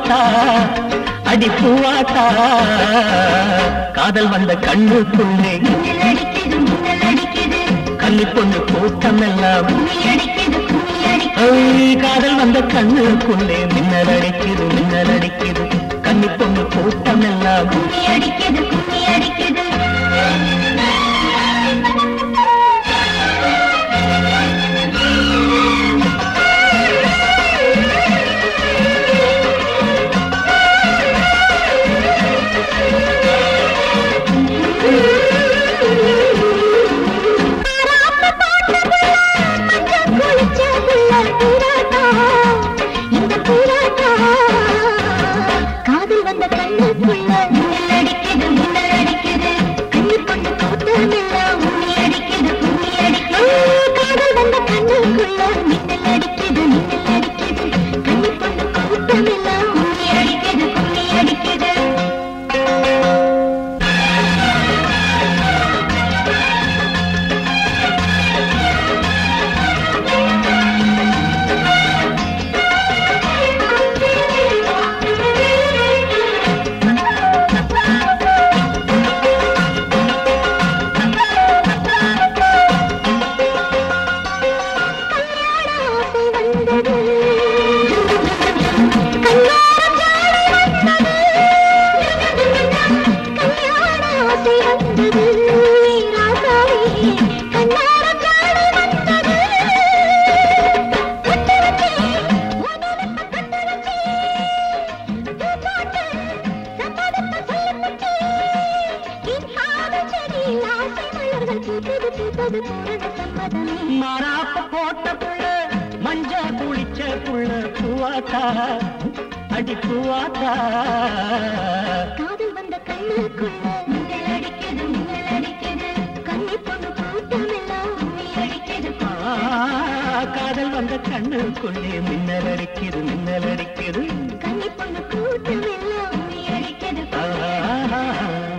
பூவாத்தா அடி பூவாத்தா காதல் வந்த கண்ணுக்குள்ளே மின்னல் அடிக்குது மின்னல் அடிக்குது கன்னி பொண்ணு கூட்டம் எல்லாம் கும்மி அடிக்குது கும்மி அடிக்குது ஐ, காதல் வந்த கண்ணுக்குள்ளே மின்னல் அடிக்குது மின்னல் அடிக்குது கன்னி பொண்ணு கூட்டம் எல்லாம் கும்மி அடிக்குது கும்மி அடிக்குது குளிச்ச புள்ள புறாத்தா இந்த புறாத்தா காதல் வந்த கண்ணுக்குள்ள மின்னல் அடிக்குது மின்னல் அடிக்குது கண்ணி பொண்ணு கூட்டமெல்லாம் உம்மி அடிக்குது கும்மி அடிக்குது காதல் வந்த கண்ணுக்குள்ள மின்னல் அடிக்குது மின்னல் அடிக்குது கண்ணி பொண்ணு கூட்டமெல்லாம் உம்மி அடிக்குது கும்மி அடிக்குது ஆசை வந்தது கண்ணோரம் ஜாடை வந்தது கல்யாண ஆசை வந்தது ராசாவே கண்ணோரம் ஜாடை வந்தது கட்டு வச்சே உனக்கு கட்டு வச்சே பூச்சாட்டு சம்மதத்தை சொல்லப்பட்டே என் காதல் செடியில் ஆசை மலர்கள் பூத்தது பூத்தது பூரண சம்மதமே மாறாப்ப போட்ட புள்ள மஞ்ச குளிச்ச புள்ள பூவாத்தா அடி பூவாத்தா காதல் வந்த கண்ணுக்குள்ள மின்னல் அடிக்குது மின்னல் அடிக்குது கண்ணி பொண்ணு கூட்டமெல்லாம் உம்மி அடிக்குது ஆ, காதல் வந்த கண்ணுக்குள்ளே மின்னல் அடிக்குது மின்னல் அடிக்குது கண்ணி பொண்ணு கூட்டமெல்லாம் உம்மி அடிக்குது ஆ